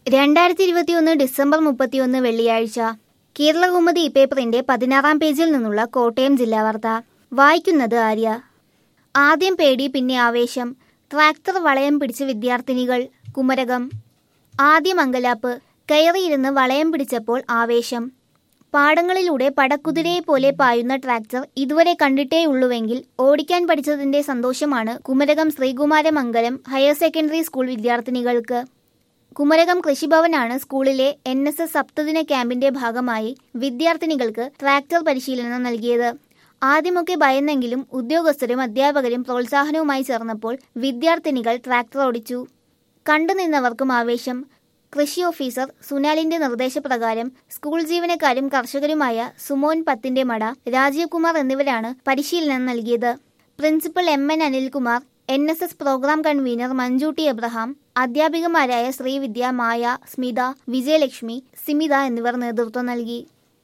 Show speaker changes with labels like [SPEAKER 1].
[SPEAKER 1] രണ്ടായിരത്തി ഇരുപത്തിയൊന്ന് ഡിസംബർ മുപ്പത്തിയൊന്ന് വെള്ളിയാഴ്ച കേരളകൗമുദി പേപ്പറിന്റെ പതിനാറാം പേജിൽ നിന്നുള്ള കോട്ടയം ജില്ലാ വാർത്ത വായിക്കുന്നത് ആര്യ ആദ്യം പേടി പിന്നെ ആവേശം ട്രാക്ടർ വളയം പിടിച്ച് വിദ്യാർത്ഥിനികൾ കുമരകം ആദ്യം അങ്കലാപ്പ് കയറിയിരുന്ന് വളയം പിടിച്ചപ്പോൾ ആവേശം പാടങ്ങളിലൂടെ പടക്കുതിരയെ പോലെ പായുന്ന ട്രാക്ടർ ഇതുവരെ കണ്ടിട്ടേയുള്ളുവെങ്കിൽ ഓടിക്കാൻ പഠിച്ചതിന്റെ സന്തോഷമാണ് Kumarakom Sreekumaramangalam higher secondary school വിദ്യാർത്ഥിനികൾക്ക് കുമരകം കൃഷിഭവനാണ് സ്കൂളിലെ എൻ എസ് എസ് സപ്തദിന ക്യാമ്പിന്റെ ഭാഗമായി വിദ്യാർത്ഥിനികൾക്ക് ട്രാക്ടർ പരിശീലനം നൽകിയത് ആദ്യമൊക്കെ ഭയന്നെങ്കിലും ഉദ്യോഗസ്ഥരും അധ്യാപകരും പ്രോത്സാഹനവുമായി ചേർന്നപ്പോൾ വിദ്യാർത്ഥിനികൾ ട്രാക്ടർ ഓടിച്ചു കണ്ടുനിന്നവർക്കും ആവേശം കൃഷി ഓഫീസർ സുനാലിന്റെ നിർദ്ദേശപ്രകാരം സ്കൂൾ ജീവനക്കാരും കർഷകരുമായ സുമോൻ പത്തിന്റെ മട രാജീവ് കുമാർ എന്നിവരാണ് പരിശീലനം നൽകിയത് principal M N Anilkumar N S S program convener Manjutty Abraham അധ്യാപികമാരായ ശ്രീവിദ്യ മായ സ്മിത വിജയലക്ഷ്മി സിമിത എന്നിവർ നേതൃത്വം നൽകി